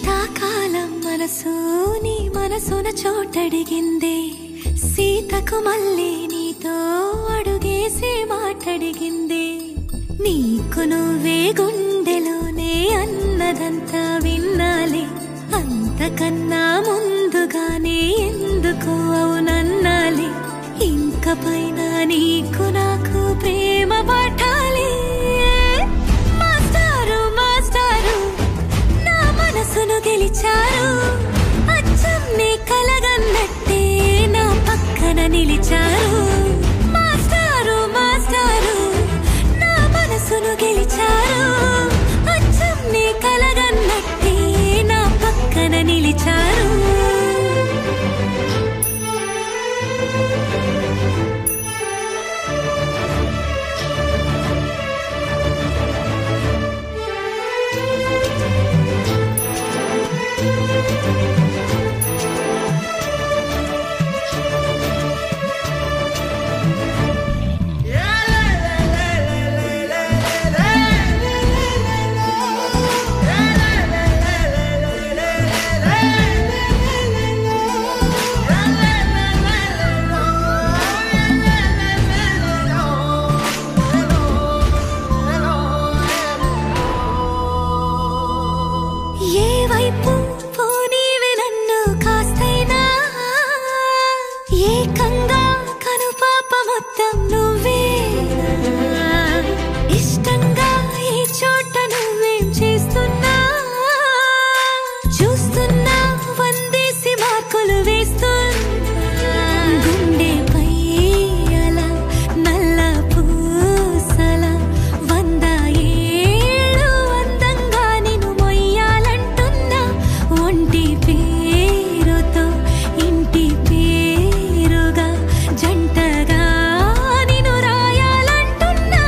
శీతాకాలం మనసు నీ మనసున చోటడిగిందే సీతకు మళ్ళీ నీతో అడుగేసి మాటడిగిందే నీకు నువ్వే గుండెలోనే అన్నదంతా విన్నాలే అంతకన్నా ముందుగానే ఎందుకు అవునన్నాలే ఇంక పైన నీకు నాకు ప్రేమ పట్టాలి మాస్టారు మాస్టారు నా మనసును గెలిచారు అచ్చం నీ కలగన్నట్టే నా పక్కన నిలిచారు మాస్టారు మాస్టారు నా మనసును గెలిచారు అచ్చం నీ కలగన్నట్టే నా పక్కన నిలిచారు ఏ వైపు పోనీవి నన్ను కాస్తైనా ఏకంగా కనుపాప మొత్తం నువ్వే ఇష్టంగా ఈ చోట నువ్వేం చేస్తున్నా చూస్తున్నా వందేసి మార్కులు వేస్తున్నా గుండెపై అలా నల్ల పూసల వంద ఏళ్ళు అందంగా నిన్ను మొయ్యాలంటున్నా ఒంటి పేరుతో ఇంటి పేరుగా జంటగా నిన్ను రాయాలంటున్నా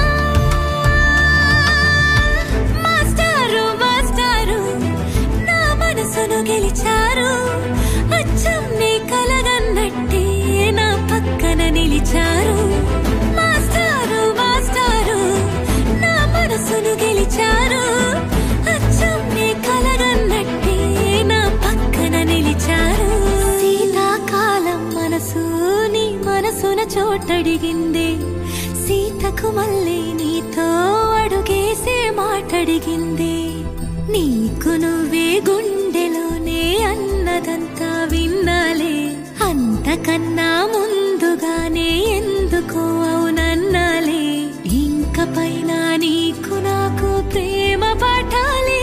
మాస్టారు మాస్టారు నా మనసును గెలిచారు అచ్చం నీ కలగన్నట్టే నా పక్కన నిలిచారు మాస్టారు మాస్టారు నా మనసును గెలిచారు అచ్చం నీ కలగన్నట్టే నా పక్కన నిలిచారు శీతాకాలం మనసు నీ మనసున చోటడిగిందే సీతకు మళ్ళీ నీతో అడుగేసే మాటడిగిందే నీకు నువ్వే గుండెలోనే అన్నదంతా విన్నాలే అంతకన్నా ముందుగానే ఎందుకు అవునన్నాలే ఇంక పైన నీకు నాకు ప్రేమ పట్టాలి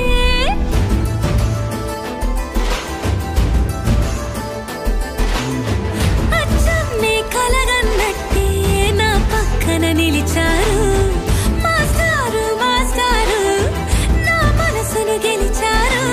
అచ్చం నీ కలగన్నట్టే నా పక్కన నిలిచారు మాస్టారు మాస్టారు నా మనసును గెలిచారు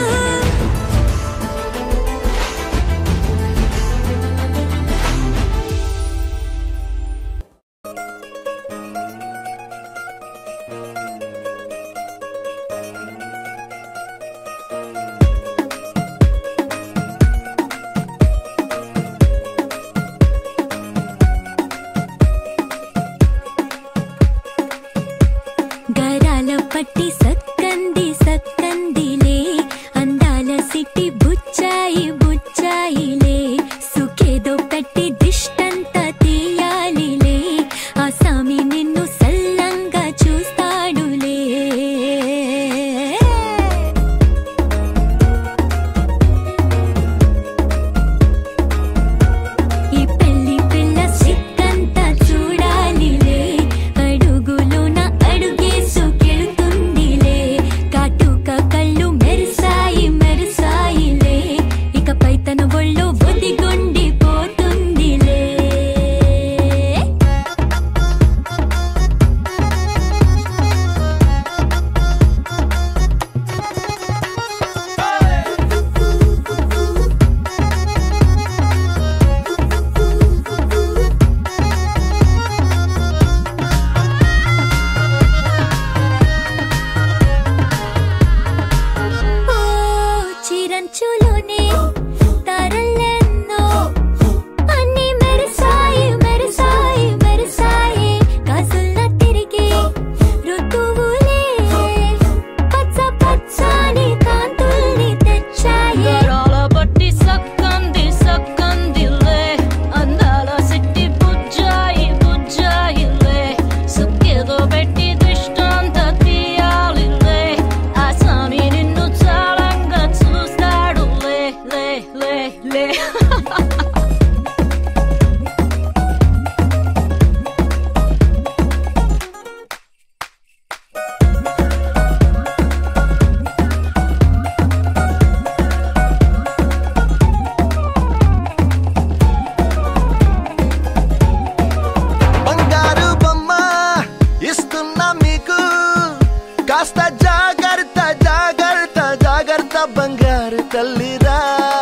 అంత బంగారు తల్లిరా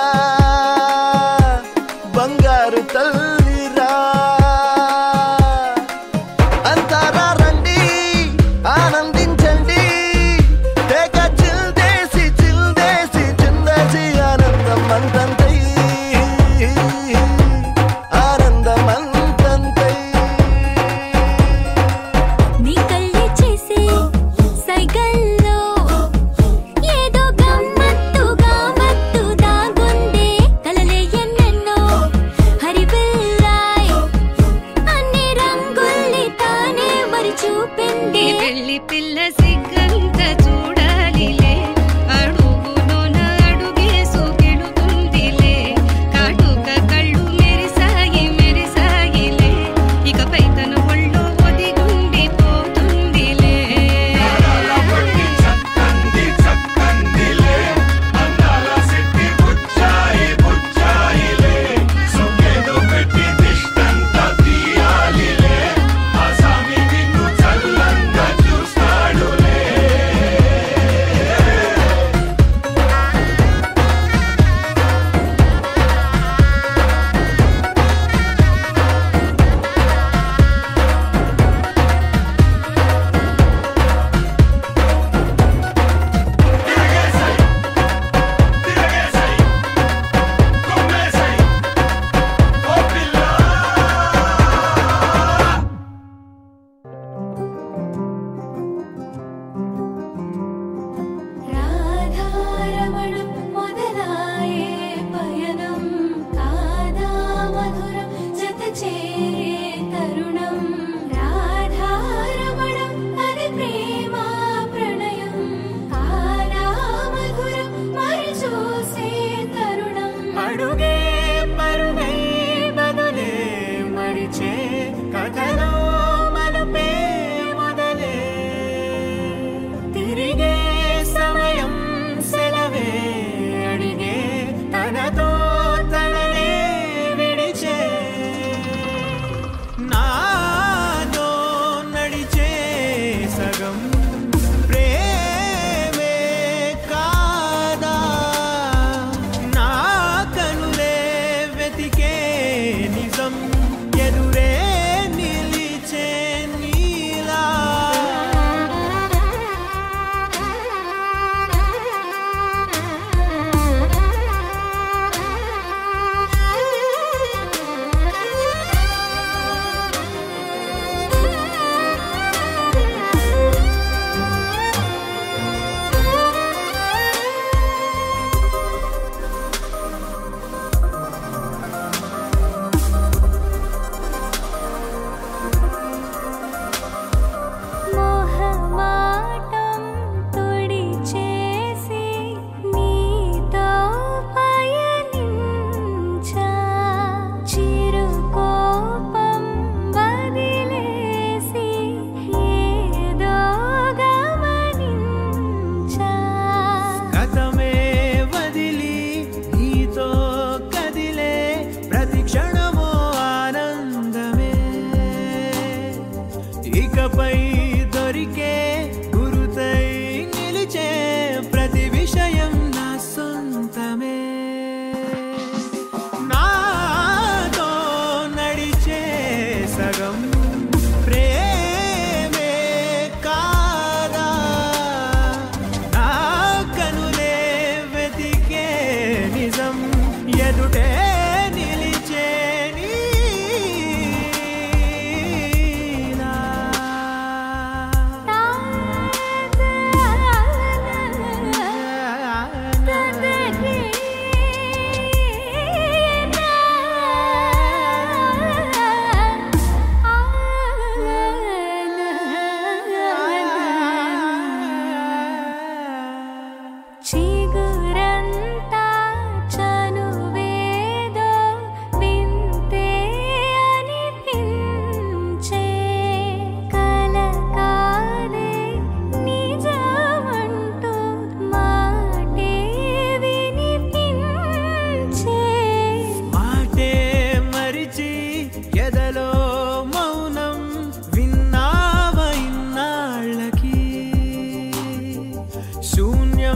బంగారు తల్లిరా అంతారా రండి ఆనందించండి తెగ చిల్దేసి చిల్దేసి చిందేసి ఆనందం అంతంతై ఆనందం అంతంతై నీ కళ్ళే చేసే సైగల్లో ఏదో గమ్మత్తుగా మత్తు దాగుంది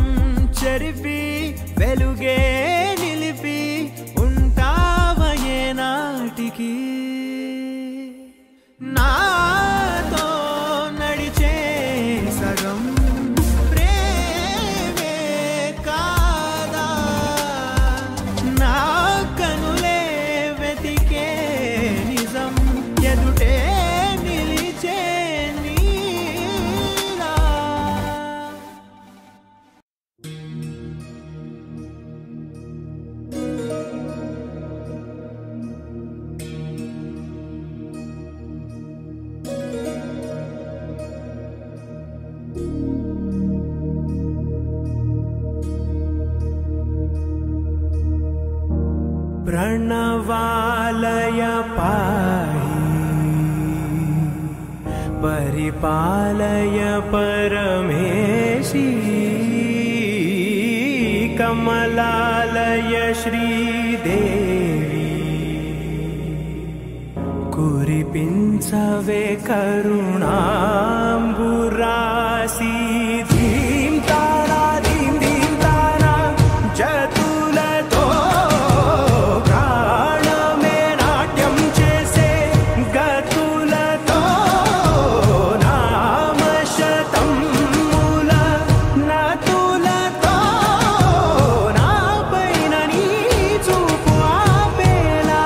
చెరిపి వెలుగే నిలిపి ఉంటావయే నాటికి నాతో నడిచే సగం ప్రేమే కాదా నా కనులే వెతికే నిజం ఎదుటే నిలిచే నీలా प्रणवालय पाहि परिपालय परमेशी कमलालय श्रीदेवी కురిపించవే కరుణాంబురాసి ధీం తారా ధీం ధీం తారా జతులతో ప్రాణమే నాట్యం చేసే గతులతో నామశతం మూల నతులతో నా పైన నీ చూపు ఆపేలా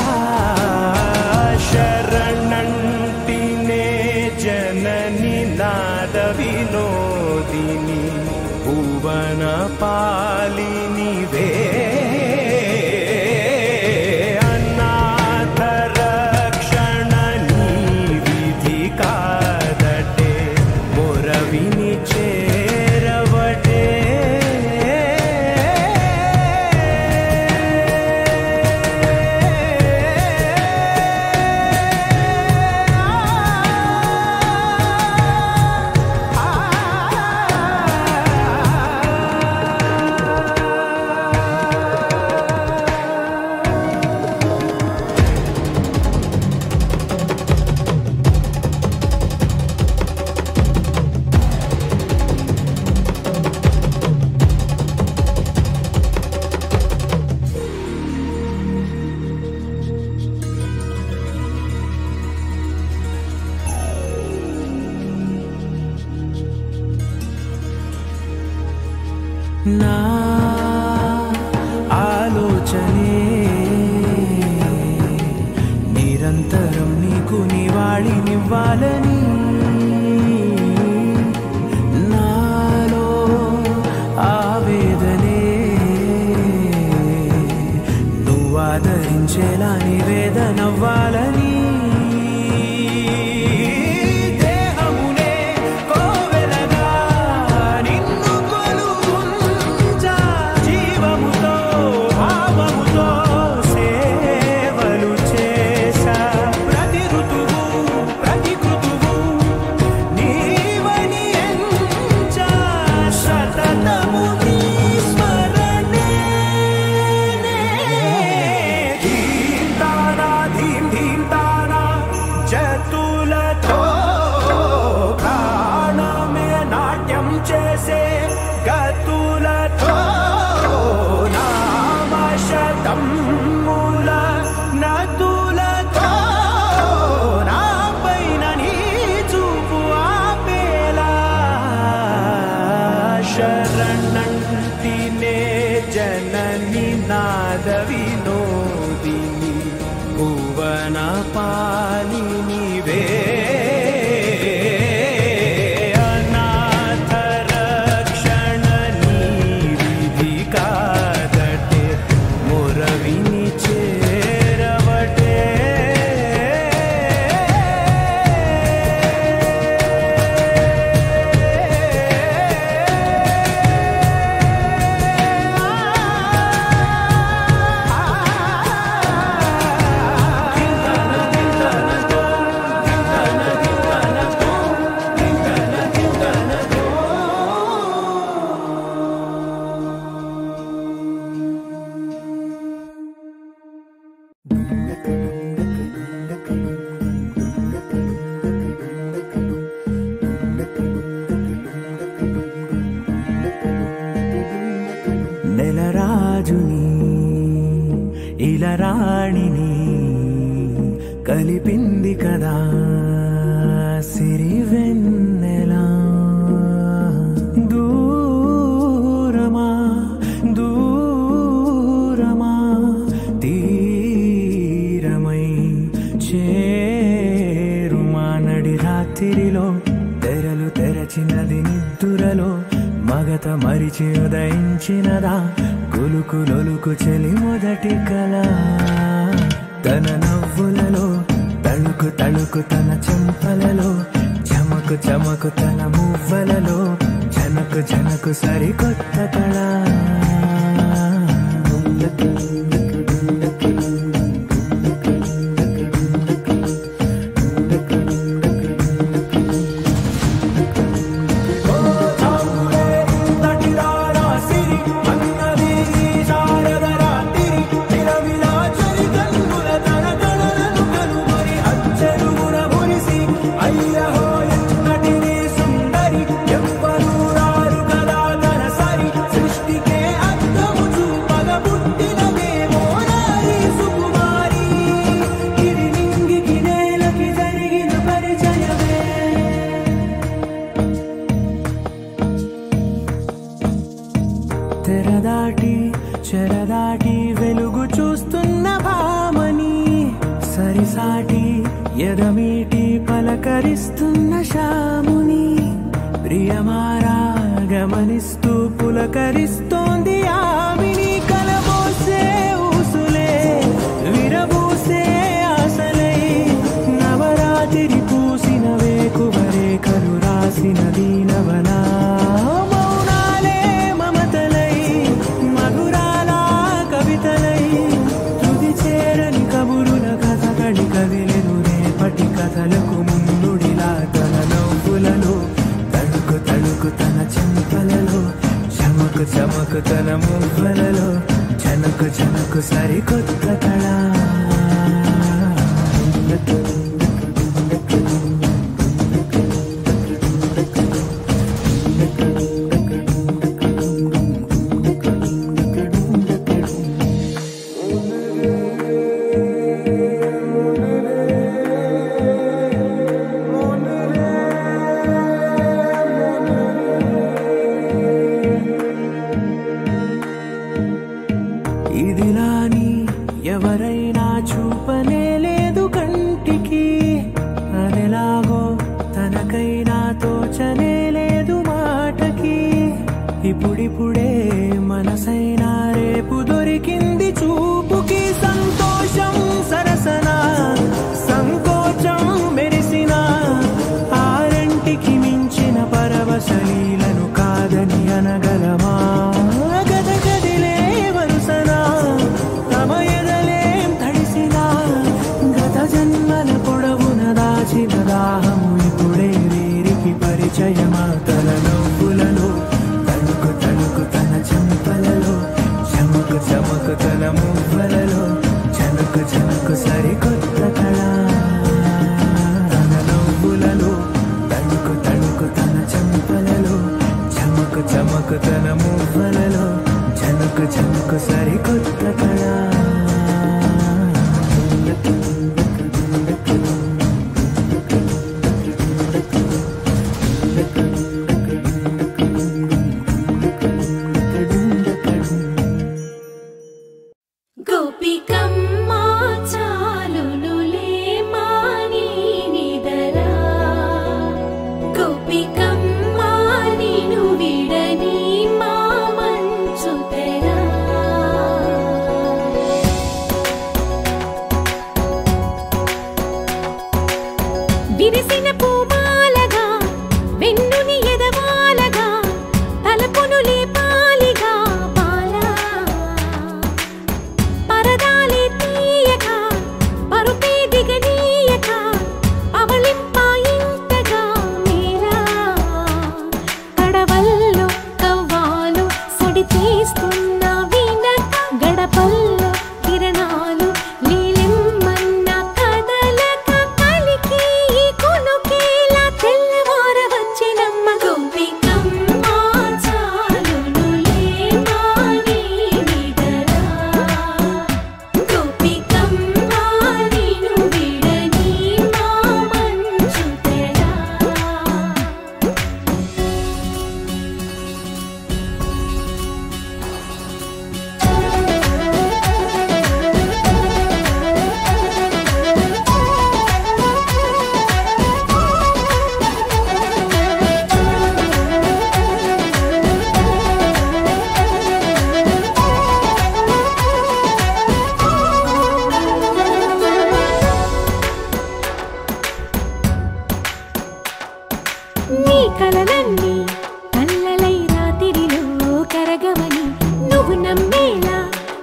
శరణంటినే జనని నాద వినోదిని భువన పాలిని వే అనాథ రక్షణ నీ విధి కాదటే మొరవిని చేరవటే నా ఆలోచనే నిరంతరం నీకు నివాళినివ్వాలని నాలో ఆవేదనే నువ్వు ఆదరించేలా నివేదనవ్వాలని దేహమునే కోవెలగా నిన్ను కొలువుంచా జీవముతో భావముతో సేవలు చేశా ప్రతి ఋతువు ప్రతి కృతువు నీవని ఎంచా సతతము నీ స్మరణే ధీం తానా ధీం ధీం తానా జతులతో ప్రాణమే నాట్యం చేసే గతులతో నామశతం మూల నతులతో నా పైన నీ చూపు ఆపేలా శరణంటినే జనని నాద వినోదిని భువన పాలిని వే అనాథ రక్షణ నీ విధి కాదటే మురవిని చేరవటే ధింతన ధింతన రాణిని కలిపింది కదా సిరి వెన్నెలా దూరమా దూరమా తీరమై చేరుమా నడి రాత్రిలో తెరలు తెరచినది నిద్దురలో మగత మరిచి ఉదయించినదా కులుకు లొలుకు చెలి మొదటి కళ తన నవ్వులలో తళుకు తళుకు తన చెంపలలో చమకు చమకు తన మువ్వలలో జనకు జనకు సరికొత్త కళ పరిచయమే తెరదాటి చెరదాటి వెలుగు చూస్తున్న భామని సరిసాటి ఎదమీటి పలకరిస్తున్న శాముని ప్రియమారా గమనిస్తూ పులకరిస్తోంది ఆవిని కలబోసే ఊసులే విరబూసే ఆశలై నవరాత్రి పూసిన వేకువరే కలు రాసిన దీనవనా మౌనాలే మమతలై మధురాల కవితలై తుది చేరని కబురుల కథ కడి కదిలెను రేపటి కథలకు ముందుడిలా తన నవ్వులలో తడుకు తడుకు తన చెంపలలో చమకు చమకు తన మువ్వలలో జనకు జనకు సరికొత్త కళ ఇదిలాని ఎవరైనా చూపనే లేదు కంటికి అదెలాగో తనకైనా తోచనే లేదు మాటకి ఇప్పుడిప్పుడే మనసైనా రేపు దొరికింది చూపుకి సంతోషం సరసన సంకోచం మెరిసిన ఆరంటికి మించిన పరవశలీలను కాదని అనగలమా గద గదిలే వరుసనా తమ ఎదలేం తడిసినా గత జన్మల పొడవున దాచిన దాహము ఇప్పుడే వీరికి పరిచయమా తన నవ్వులలో తణుకు తణుకు తన చెంపలలో చమకు చమకు తన మువ్వలలో చనుకు చనుకు సరికొత్త కళ తన నవ్వులలో తణుకు తణుకు తన చెంపలలో చమకు చమకు తన మువ్వలలో చనుకు చనుకు సరికొత్త కళ గోపికమ్మా చాలునులే మాని నిదరా గోపికమ్మా నిను విడని మా మంచు తెరా విరిసిన పూమాలగా వెన్నుని ఎదవాలగా తలపును లేపాలిగా బాలా పరదాలే తీయక పరుపే దిగనీయక అవళింపాయింతగా మీరా కడవల్లో కవ్వాలు సడి చేస్తున్న వీణక గడపల్లో కిరణాలు నీలిమ్మన్న కదలక కలికి ఈ కొనుకేలా తెల్లవార వచ్చినమ్మ గోపికమ్మ చాలునులే మాని నిదరా గోపికమ్మ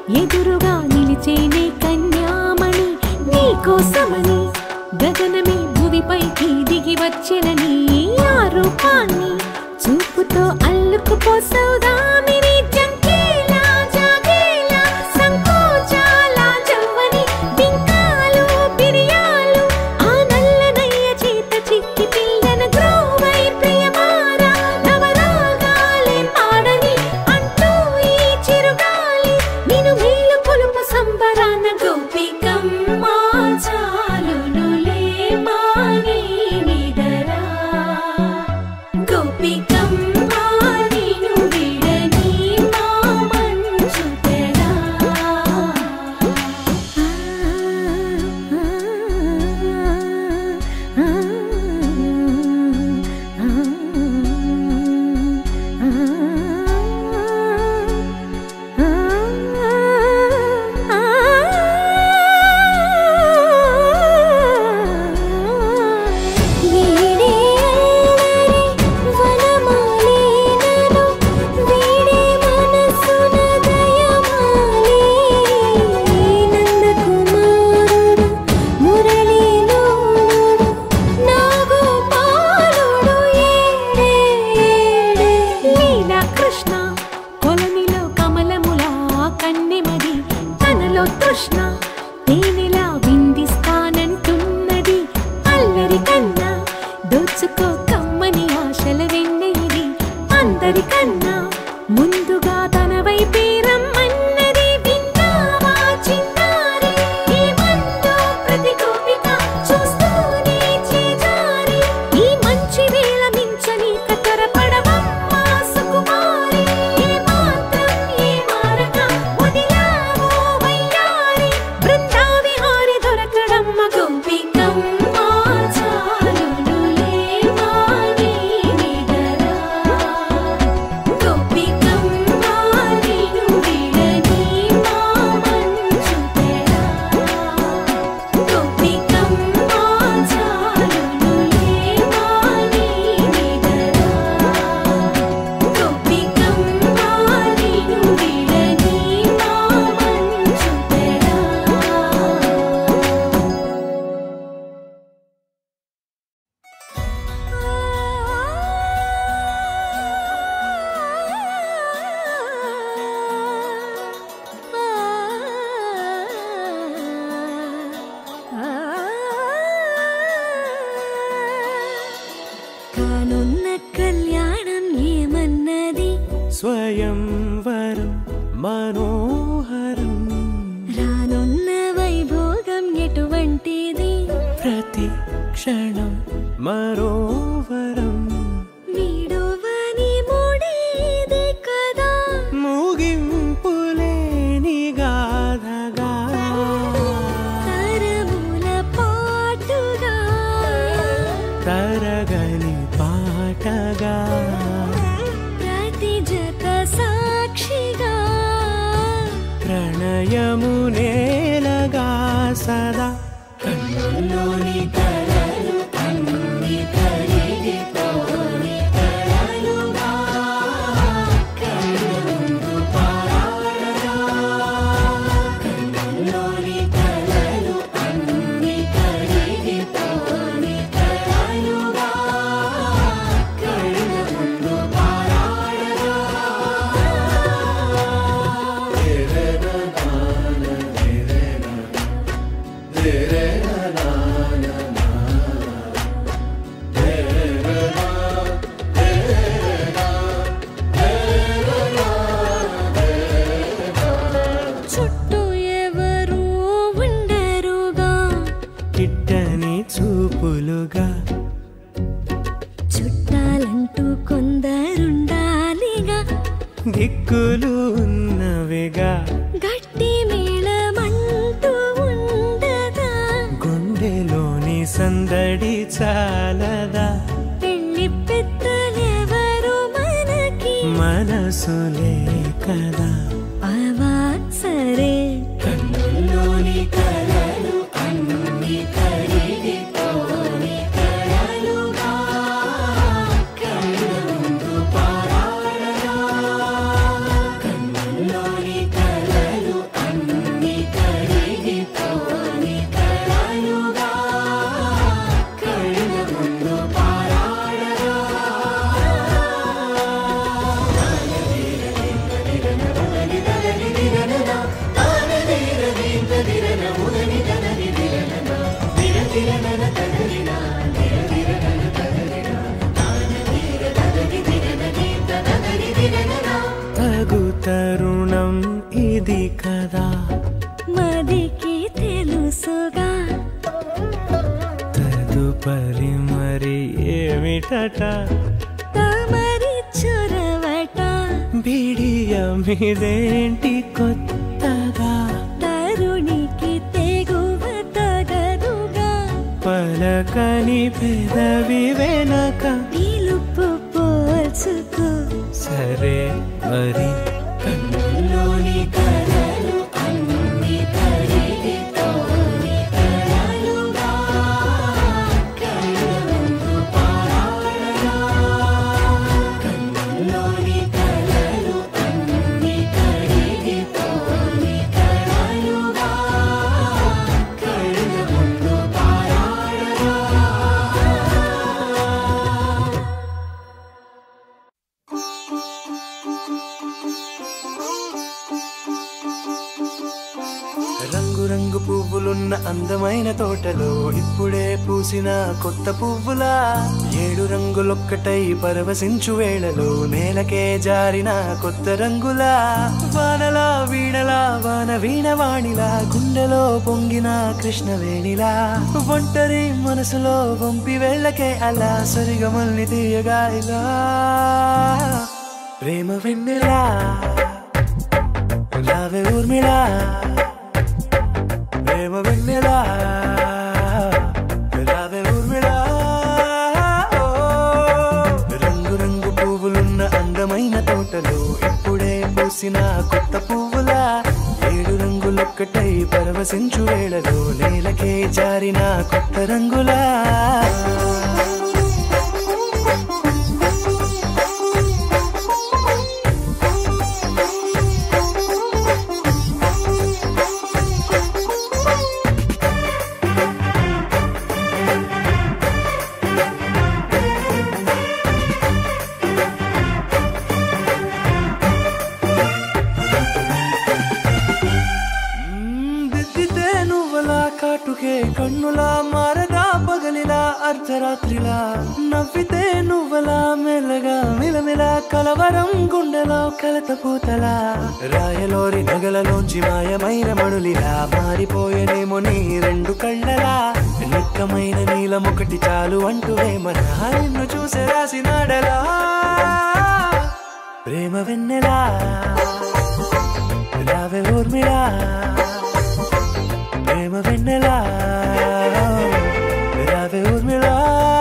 ఎదురుగా నిలిచేనే కన్యామణి నీకోసమని గగనమే భువిపైకి దిగి వచ్చినని ఆ రూపాన్ని చూపుతో అల్లుకుపోసౌదామిని జంకేలా జాగేలా సంకోచాల జవ్వని బింకాలు బిరియాలు ఆ నల్లనయ్య చేత చిక్కి పిల్లన గ్రోవై ప్రియమారా నవరాగాలే పాడని అంటూ ఈ చిరుగాలి నిన్ను మేలు కొలుపు సంబరాన గోపికమ్మ చాలునులే మాని నిదరా గోపికమ్మ నిన్ను విడని మా మంచు తెరా వీడే అల్లరి వనమాలినను వీడే మనసున దయమాలి నందకుమారుడు మురళీలోనుడు నాగోపాలుడు ఏడే ఏడే లీలా కృష్ణ కొలనిలో కమలములా కన్నెమది తనలో తృష్ణ తేనెలా విందిస్తానంటున్నది అల్లరి కన్నా దోచుకో కమ్మని ఆశల వెన్నెయిది అందరికన్నా ముందుగా తన వైపే రమ్మన్నది విన్నావా చిన్నారి ఈ మందో ప్రతి గోపిక చూస్తూనే చేజారి ఈ మంచి వేళ మించని కతరపడవమ్మ సుకుమారి ఏ మాత్రం ఏ మారక వదిలావో వయ్యారి బృందావిహారి దొరకడమ్మ గోపికమ్మ చాలునులే మాని నిదరా గోపికమ్మ నిన్ను విడని మా మంచు తెరా గోపికమ్మ చాలునులే మాని నిదరా గోపికమ్మ నిన్ను విడని మా మంచు తెరా కానున్న కళ్యాణం ఏమన్నది స్వయంవరం మనోహరం రానున్న వైభోగం ఎటువంటిది ప్రతి క్షణం మరోవరం వీడువని మూడేది కదా ముగింపులేని గాథగా తరముల పాటుగా తరగని పాటగా ప్రతి జత సాక్షిగా ప్రణయము నేలగా సదా కన్నుల్లోని కలలు అన్ని కరిగిపోని కలలుగా కన్నుందు పారాడగా కన్నుల్లోని కలలు అన్ని కరిగిపోని కలలుగా కన్నుందు పారాడగా చుట్టూ ఎవరు ఉండరుగా కిట్టని చూపులుగా చుట్టాలంటూ కొందరుండాలిగా దిక్కులు ఉన్నవిగా గట్టి మేళమంటూ ఉండదా గుండెలోని సందడి చాలదా పెళ్లి పెద్దలెవరు మనకి మనసులే కదా అవా సరే కన్నుల్లోని కలలు అన్ని కరిగిపోని కలలుగా కన్నుందు పారాడగా కన్నుల్లోని కలలు తగు తరుణం ఇది కదా మదికి తెలుసుగా తదుపరి మరి ఏమిటట తమరి చొరవట బిడియమిదేంటి కొత్తగా తరుణికి తెగువ తగదుగా పలకని పెదవి వెనక పిలుపు పోల్చుకో సరే మరి కన్నుల్లోని కలలు అన్ని కడిగితోని కలలుగా కళ్ళముందు పారాడగా కన్నుల్లోని కలలు అన్ని కడిగితోని కలలుగా కళ్ళముందు పారాడగా రంగు రంగు పువ్వులున్న అందమైన తోటలో ఇప్పుడే పూసిన కొత్త పువ్వులా ఏడు రంగులొక్కటై పరవశించు వేళలో నేలకే జారిన కొత్త రంగులా వానలా వీణలా వాన వీణవాణిలా గుండెలో పొంగిన కృష్ణవేణిలా ఒంటరి మనసులో వంపి వెళ్ళకే అలా సరిగమల్ని తీయగా ఇలా ప్రేమ వెన్నెలా రావే ఊర్మిళా ప్రేమ వెన్నెలా రావే ఊర్మిళా ఓ, రంగు రంగు పువ్వులున్న అందమైన తోటలో ఇప్పుడే పూసిన కొత్త పువ్వులా ఏడు రంగులొక్కటై పరవశించు వేళలో నేలకే జారిన కొత్త రంగులా మ్మ్, దిద్దితే నువ్వలా కాటుకే కన్నులా మారదా పగలిలా అర్ధరాత్రిలా నవ్వితే నువ్వలా మెల్లగా మిలమిలా కలవరం గుండెలో కలత పూతలా రాయలోరి నగలలోంచి మాయమైన మణులిలా మారిపోయేనేమో నీ రెండు కళ్ళలా నిక్కమైన నీలం ఒకటి చాలు అంటూ వేమనా నిన్ను చూసే రాసినాడలా ప్రేమ వెన్నెలా రావే ఊర్మిళా ప్రేమ వెన్నెలా రావే ఊర్మిళా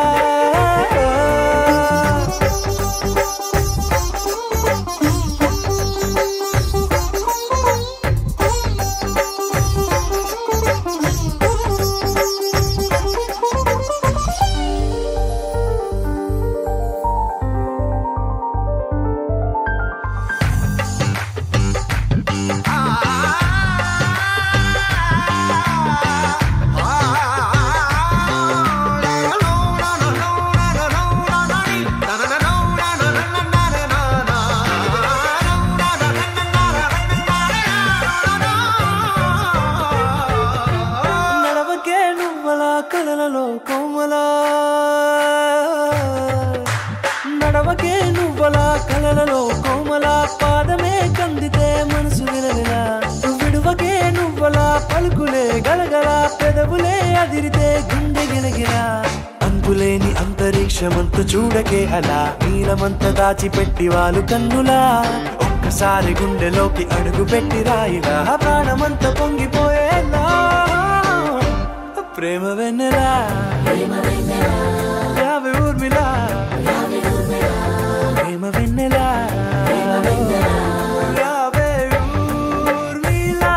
నడవకే నువ్వలా కలలలో కోమలా నడవకే నువ్వలా కలలలో కోమలా పాదమే కందితే మనసు విలవిలా విడువకే నువ్వలా పలుకులే గలగల పెదవులే అదిరితే గుండె గిలగిలా అంతులేని అంతరిక్షమంత చూడకే అలా నీలమంత దాచిపెట్టి వాళ్ళు కన్నులా ఒక్కసారి గుండెలోకి అడుగు పెట్టి రాయిలా ప్రాణమంత పొంగిపోయేలా ప్రేమ వెన్నెలా యాభై ఊర్మిలా ప్రేమ వెన్నెలా యాభై ఊర్మిళా.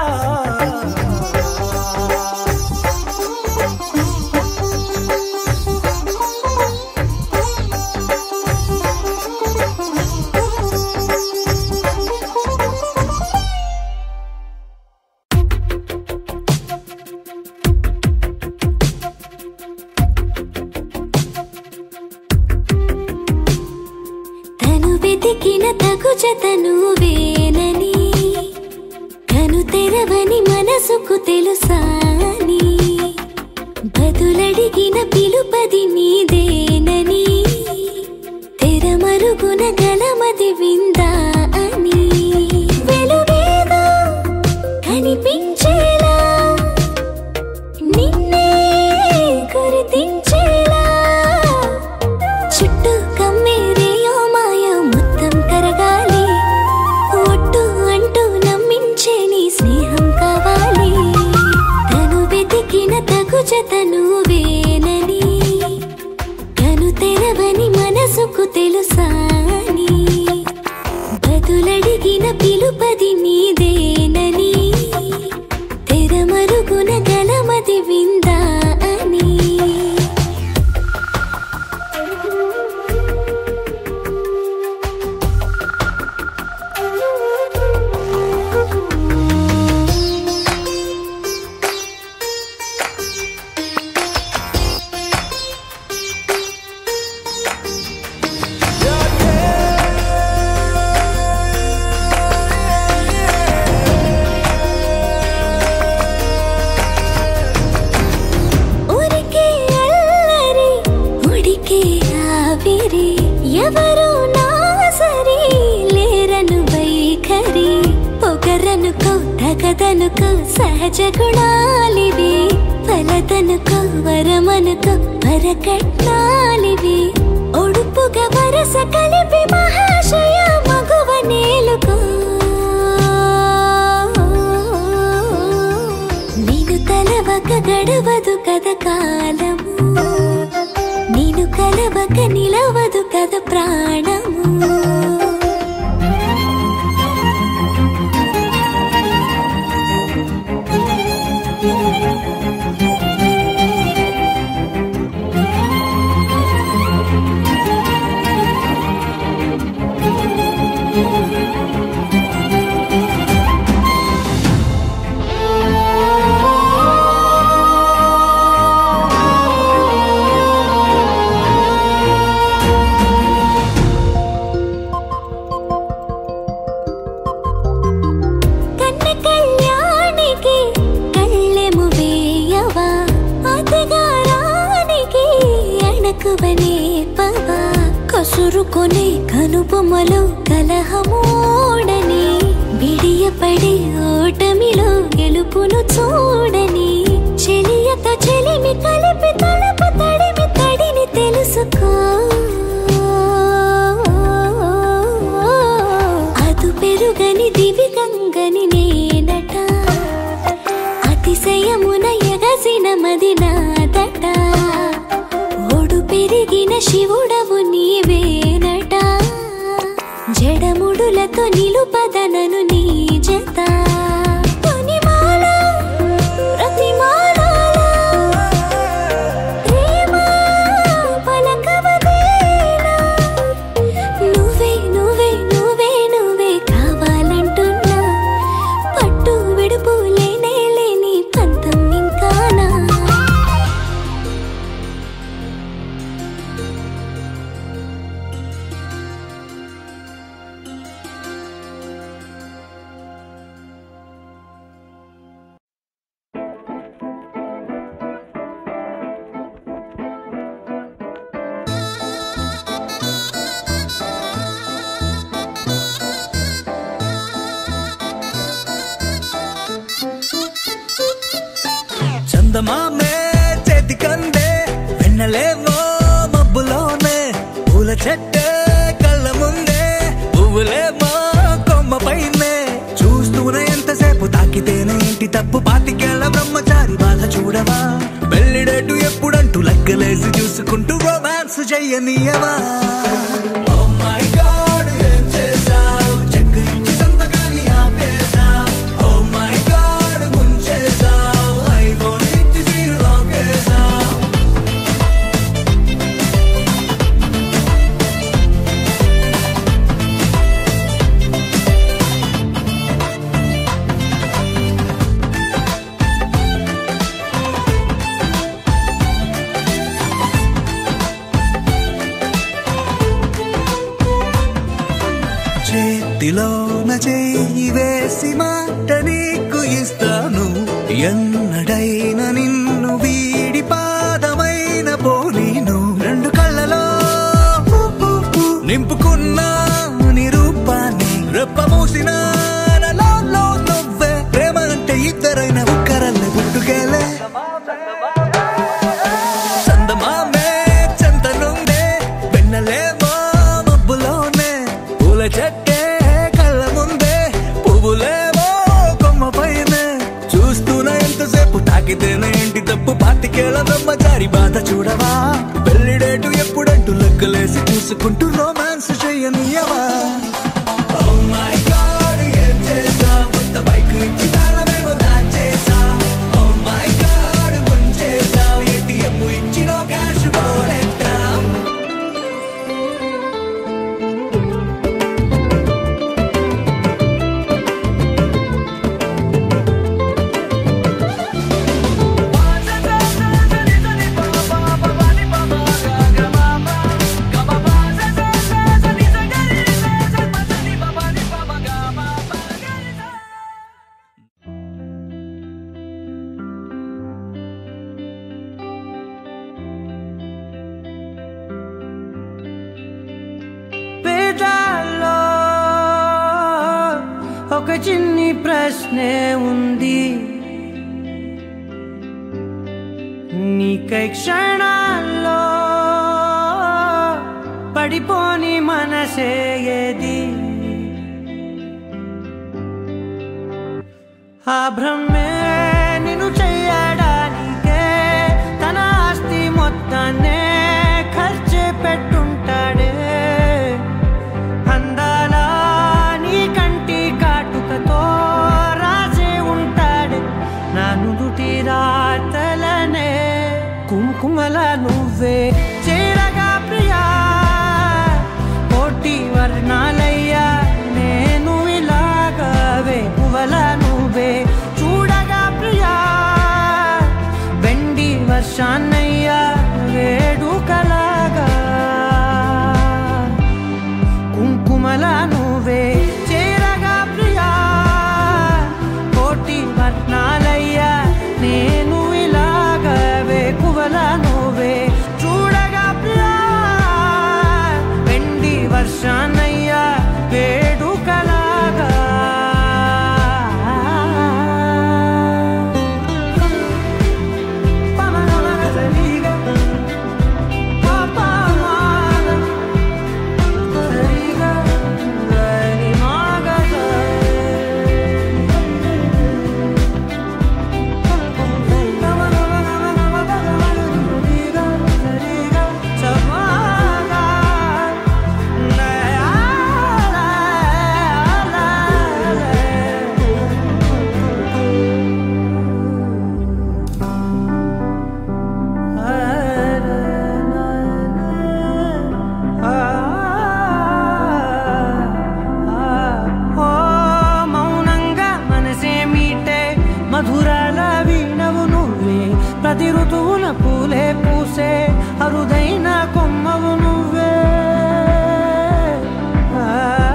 మనసుకు తెలుసాని బదులడిగిన పిలుపది నీదేనని తెరమరుగున గలమది విందా అని వెలుగేదో కనిపించేలా నిన్నే గుర్తించేలా చుట్టూ కమ్మేరేయో మాయో మొత్తం కరగాలి ఒట్టు అంటూ నమ్మించే నీ స్నేహం కావాలి తను వెతికిన తగు జతను వేనని కను తెరవని మనసుకు తెలుసాని బదులడిగిన పిలుపది నీదేనని తెరమరుగున గలమది విందా అని ఊరికే అల్లరి ఉడికే ఆవిరి ఎవరు నా సరి లేరను వైఖరి పొగరనుకో తగదనుకో సహజ గుణాలివి ఫలదనుకో వరమనుకో వరకట్నాలివి ఒడుపుగా వరస కలిపి మహాశయ మగువ నేలుకో నేను తలవక గడవదు కద కాలము నేను కలవక నిలవదు కద ప్రాణము కన్న కళ్యాణికి కళ్ళెము వేయవా అతగారానికి అణకువనే పవా కసురుకొనే కనుబొమ్మలో కలహమోడని బిడియపడే ఓటమిలో గెలుపును చూడని చెలియతో చెలిమి కలిపి తలపు తడిమి తడిని తెలుసుకో అదు పెరుగని దివి గంగని నేనట అతిశయమున ఎగసిన మది నాదట ఒడు పెరిగిన శివుడవు నీవేనట జడముడులతో నిలుపదనను నీ జత తొనిమాల, ప్రతిమాలాల, ప్రేమ పలకవదేనా? నువ్వే నువ్వే నువ్వే నువ్వే కావాలంటున్నా పట్టు విడుపు లేనే లేని పంతం ఇంకానా చందమామే చేతి కందే వెన్నలేవో మబ్బులోనే పూల చెట్టే కళ్ళ ముందే పువ్వులేమో కొమ్మ పైనే చూస్తూనే ఎంతసేపు తాకితేనే ఏంటి తప్పు పాతికేళ్ల బ్రహ్మచారి బాధ చూడవా పెళ్లిడేటు ఎప్పుడంటూ లెక్కలేసి చూసుకుంటూ రొమాన్స్ చెయ్యనీయవా Oh my God, ఏం చేశావ్? చెక్కు ఇచ్చి సంతకాన్ని ఆపేశావ్. Oh my God, ముంచేశావ్. iPhone ఇచ్చి సీలు లాగేశావ్. చేతిలోన చెయ్యి వేసి మాట నీకు ఇస్తాను ఎన్నడైన నిన్ను వీడి పాదమైన పోనీను రెండు కళ్ళలో నింపుకున్న నీ రూపాన్ని రెప్ప మూసిన నాలో నువ్వే ప్రేమ అంటే ఇద్దరైన ఒక్కరల్లే పుట్టుకెళ్ళే చందమామే చెంతనుందే వెన్నలేమో మబ్బులోనే పూల చెట్టే కళ్ళ ముందే పువ్వులేమో కొమ్మ పైనే చూస్తూనే ఎంతసేపు తాకితేనే ఏంటి తప్పు పాతికేళ్ళ బ్రహ్మచారి బాధ చూడవా పెళ్లిడేటు ఎప్పుడంటూ లెక్కలేసి చూసుకుంటూ రొమాన్స్ చెయ్యనియవా Oh my God, ఏం చేసా? కొత్త బైక్ ఇచ్చి తాళమేమో దాచేసా. Oh my God, ముంచేసా. ATM ఇచ్చినో cash పోనెట్టా. పేదాల్లో ఒక చిన్ని ప్రశ్నే ఉంది నీకై క్షణాల్లో పడిపోని మనసే ఏది ఆ భ్రమే నిన్ను చెయ్యడానికే తన ఆస్తి మొత్తాన్నే ఖర్చు పెట్టుంటాడే అందాల నీ కంటి కాటుకతో రాసే ఉంటాడే నా నుదుటి రాతలనే కుంకుమల నువ్వే చేరగా ప్రియా కోటి వర్ణాలయ్యా నేను ఇలాగవే పువ్వల నువ్వే చూడగా ప్రియా వెండి వర్షాన్నయ్యా వేడుకలాగా కుంకుమల నువ్వే చేరగా ప్రియా కోటి వర్ణాలయ్యా నేను ఇలాగవే కువల నువ్వే చూడగా ప్రియా వెండి వర్షాన్నయ్యా వేడుకలాగా పమనమగసరిగా పాపమాన సరిగా గరి ఓ మౌనంగా మనసే మీటే మధురాల వీణవు నువ్వే ప్రతి ఋతువున పూలే పూసే అరుదైన కొమ్మవు నువ్వే ఆ,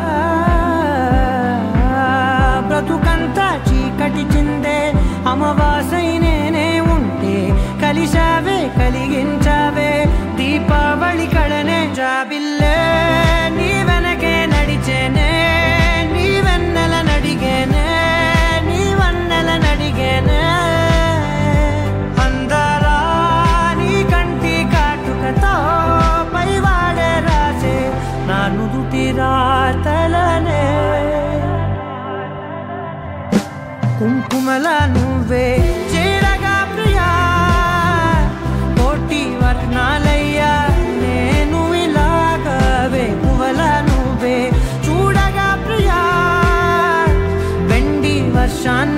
బ్రతుకంతా చీకటి చిందే అమవాసై నేనే ఉంటే కలిశావే కలిగించావే దీపావళి కళనే జాబిల్లే నీ వెనకే నడిచేనే నీ వెన్నెల నడిగేనే నీ వన్నెల నడిగేనే అందరా నీ కంటి కాటుకతో పైవాడే రాసే నా నుదుటి రాతలనే కుంకుమల నువ్వే చేరగా ప్రియా కోటి వర్ణాలయ్యా నేను ఇలాగవే పువ్వల నువ్వే చూడగా ప్రియా వెండి వర్షాన్ని